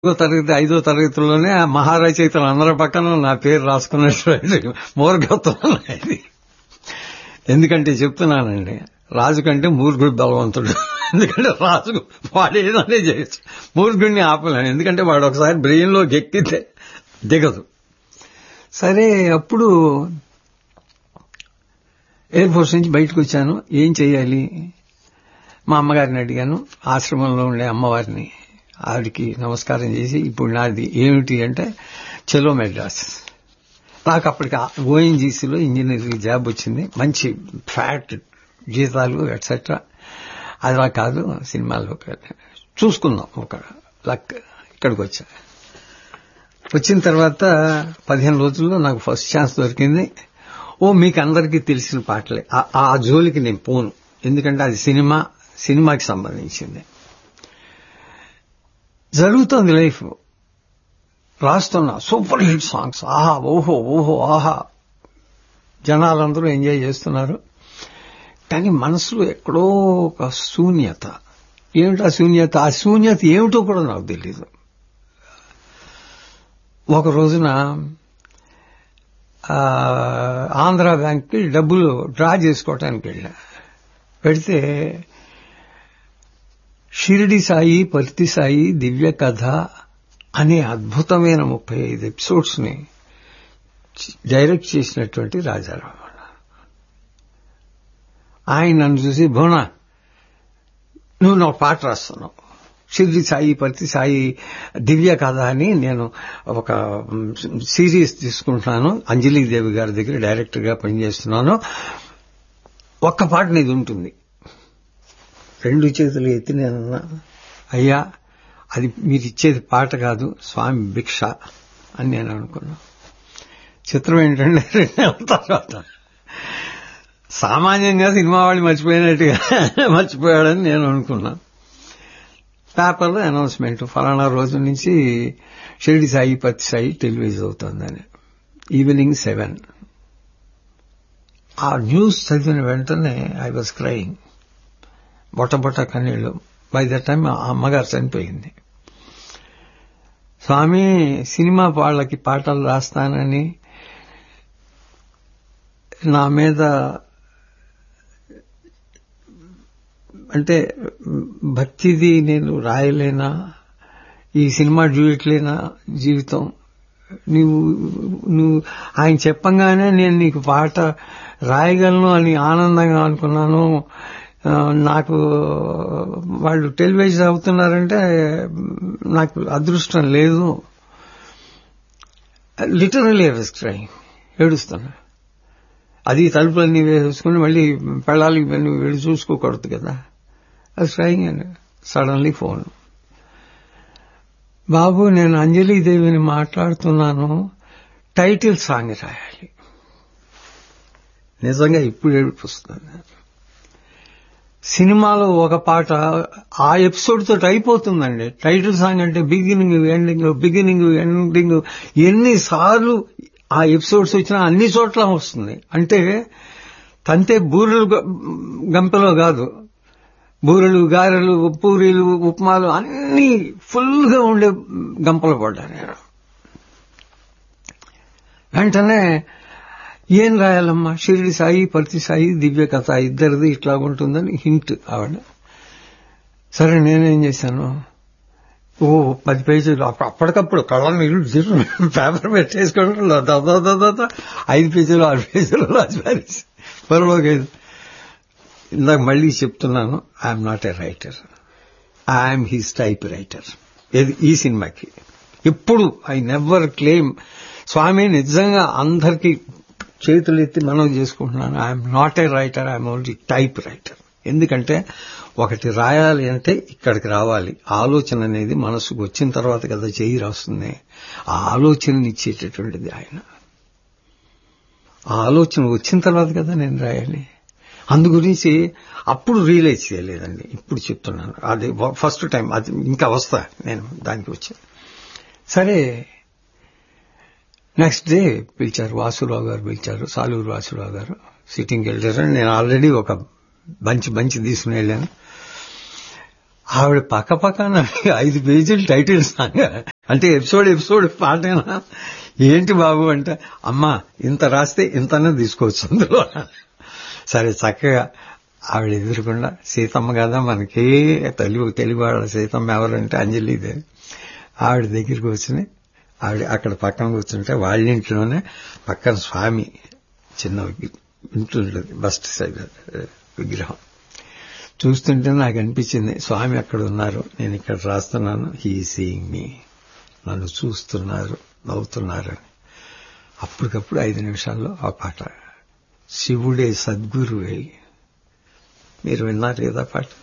నాలుగో తరగతి ఐదో తరగతిలోనే ఆ మహారచయితలు అందరి పక్కన నా పేరు రాసుకున్నటువంటి మూర్ఖత్వం అనేది ఎందుకంటే చెప్తున్నానండి రాజు కంటే మూర్ఖుడు బలవంతుడు ఎందుకంటే రాజు వాడు ఏదైనా చేయొచ్చు మూర్ఖుడిని ఆపలేను ఎందుకంటే వాడు ఒకసారి బ్రెయిన్లోకి ఎక్కితే దిగదు సరే అప్పుడు ఎయిర్ ఫోర్స్ నుంచి బయటకు వచ్చాను ఏం చేయాలి మా అమ్మగారిని అడిగాను ఆశ్రమంలో ఉండే అమ్మవారిని ఆవిడికి నమస్కారం చేసి ఇప్పుడు నాది ఏమిటి అంటే చెలో మెడ్రాస్ నాకు అప్పటికి ఓఎన్జీసీలో ఇంజనీరింగ్ జాబ్ వచ్చింది మంచి ఫ్యాట్ జీతాలు ఎట్సెట్రా అది నాకు కాదు సినిమాలో చూసుకుందాం ఒక లక్ ఇక్కడికి వచ్చా వచ్చిన తర్వాత పదిహేను రోజుల్లో నాకు ఫస్ట్ ఛాన్స్ దొరికింది ఓ మీకు అందరికీ తెలిసిన పాటలే ఆ జోలికి నేను పోను ఎందుకంటే అది సినిమా సినిమాకి సంబంధించింది జరుగుతోంది లైఫ్ రాస్తున్నా సూపర్ హిట్ సాంగ్స్ ఆహా ఓహో ఓహో ఆహా జనాలందరూ ఎంజాయ్ చేస్తున్నారు కానీ మనసులో ఎక్కడో ఒక శూన్యత ఏమిటా శూన్యత ఆ శూన్యత ఏమిటో కూడా నాకు తెలీదు ఒక రోజున ఆంధ్ర బ్యాంక్కి డబ్బులు డ్రా చేసుకోవటానికి వెళ్ళా పెడితే షిరిడి సాయి పర్తి సాయి దివ్య కథ అనే అద్భుతమైన ముప్పై ఐదు ఎపిసోడ్స్ ని డైరెక్ట్ చేసినటువంటి రాజారావు ఆయన నన్ను చూసి భువన నువ్వు నా పాట రాస్తున్నావు షిరిడి సాయి పర్తి సాయి దివ్య కథ అని నేను ఒక సిరీస్ తీసుకుంటున్నాను అంజలీదేవి గారి దగ్గర డైరెక్టర్ గా పనిచేస్తున్నాను ఒక్క పాట నీది ఉంటుంది రెండు చేతులు ఎత్తి నేనన్నా అయ్యా అది మీరు ఇచ్చేది పాట కాదు స్వామి భిక్ష అని నేను అనుకున్నా చిత్రం ఏంటంటే రెండు నెలల తర్వాత సామాన్యంగా సినిమా వాళ్ళు మర్చిపోయినట్టుగా మర్చిపోయాడని నేను అనుకున్నా పేపర్లో అనౌన్స్మెంట్ ఫలానా రోజు నుంచి షిరిడి సాయి పత్తి సాయి టెలివిజ్ అవుతుందని ఈవినింగ్ సెవెన్ ఆ న్యూస్ చదివిన వెంటనే ఐ వాజ్ క్రయింగ్ బొట్టబొట్ట కన్నీళ్లు బై ద టైం ఆ అమ్మగారు చనిపోయింది స్వామి సినిమా వాళ్ళకి పాటలు రాస్తానని నా మీద అంటే భక్తిది నేను రాయలేనా ఈ సినిమా డ్యూయట్లేనా జీవితం నువ్వు నువ్వు ఆయన చెప్పంగానే నేను నీకు పాట రాయగలను అని ఆనందంగా అనుకున్నాను నాకు వాళ్ళు టెలివైజ్ అవుతున్నారంటే నాకు అదృష్టం లేదు లిటరలీ ట్రైంగ్ ఏడుస్తాను అది తలుపులన్నీ వేసుకుని మళ్ళీ పెళ్ళాలి ఇవన్నీ వెళ్ళి చూసుకోకూడదు కదా అది ట్రైంగ్ అండి సడన్లీ ఫోన్ బాబు నేను అంజలీదేవిని మాట్లాడుతున్నాను టైటిల్ సాంగ్ రాయాలి నిజంగా ఇప్పుడు ఏడిపిస్తుంది సినిమాలో ఒక పాట ఆ ఎపిసోడ్ తోటి అయిపోతుందండి టైటిల్ సాంగ్ అంటే బిగినింగ్ ఎండింగ్ బిగినింగ్ ఎండింగ్ ఎన్నిసార్లు ఆ ఎపిసోడ్స్ వచ్చినా అన్ని చోట్ల వస్తుంది అంటే తంతే బూరెలు గంపలో కాదు బూరెలు గారెలు పూరీలు ఉప్మాలు అన్ని ఫుల్గా ఉండే గంపలు పడ్డా నేను వెంటనే ఏం రాయాలమ్మా షిరిడి సాయి పర్తి సాయి దివ్య కథ ఇద్దరిది ఇట్లా ఉంటుందని హింట్ ఆవిడ సరే నేనేం చేశాను ఓ పది పేజీలు అప్పటికప్పుడు కళ్ళ నీళ్ళు పేపర్ పెట్టేసుకుంటా దాదా ఐదు పేజీలు ఆరు పేజీలు రాసి పరలోకి ఇందాక మళ్ళీ చెప్తున్నాను I'm not a writer I'm his typewriter ఈ సినిమాకి ఎప్పుడు ఐ నెవర్ క్లెయిమ్ స్వామి నిజంగా అందరికీ చేతులు ఎత్తి మనం చేసుకుంటున్నాను I'm not a writer I'm only typewriter ఎందుకంటే ఒకటి రాయాలి అంటే ఇక్కడికి రావాలి ఆలోచన అనేది మనసుకు వచ్చిన తర్వాత కదా చేయి రాస్తుంది ఆ ఆలోచనని ఇచ్చేటటువంటిది ఆయన ఆ ఆలోచన వచ్చిన తర్వాత కదా నేను రాయాలి అందు గురించి అప్పుడు రియలైజ్ చేయలేదండి ఇప్పుడు చెప్తున్నాను అది ఫస్ట్ టైం అది ఇంకా వస్తా నేను దానికి వచ్చా సరే నెక్స్ట్ డే పిలిచారు వాసురావు గారు పిలిచారు సాలూరు వాసురావు గారు సిట్టింగ్కి వెళ్ళారు నేను ఆల్రెడీ ఒక బంచి బంచి తీసుకుని వెళ్ళాను ఆవిడ పక్క పక్కన ఐదు పేజీలు టైటిల్ సాంగ్ అంటే ఎపిసోడ్ ఎపిసోడ్ పాటేనా ఏంటి బాబు అంటే అమ్మా ఇంత రాస్తే ఇంతనే తీసుకోవచ్చు అందులో సరే చక్కగా ఆవిడ ఎదురుకుండా సీతమ్మ కదా మనకి తెలుగు తెలుగు వాళ్ళ సీతమ్మ ఎవరంటే అంజలిదే ఆవిడ దగ్గరికి వచ్చి ఆవిడ అక్కడ పక్కన కూర్చుంటే వాళ్ళ ఇంట్లోనే పక్కన స్వామి చిన్న ఉంటుండదు బస్ట్ సైడ్ విగ్రహం చూస్తుంటే నాకు అనిపించింది స్వామి అక్కడ ఉన్నారు నేను ఇక్కడ రాస్తున్నాను హీ సీయింగ్ మీ నన్ను చూస్తున్నారు నవ్వుతున్నారు అప్పటికప్పుడు ఐదు నిమిషాల్లో ఆ పాట శివుడే సద్గురువే మీరు విన్నారు కదా పాట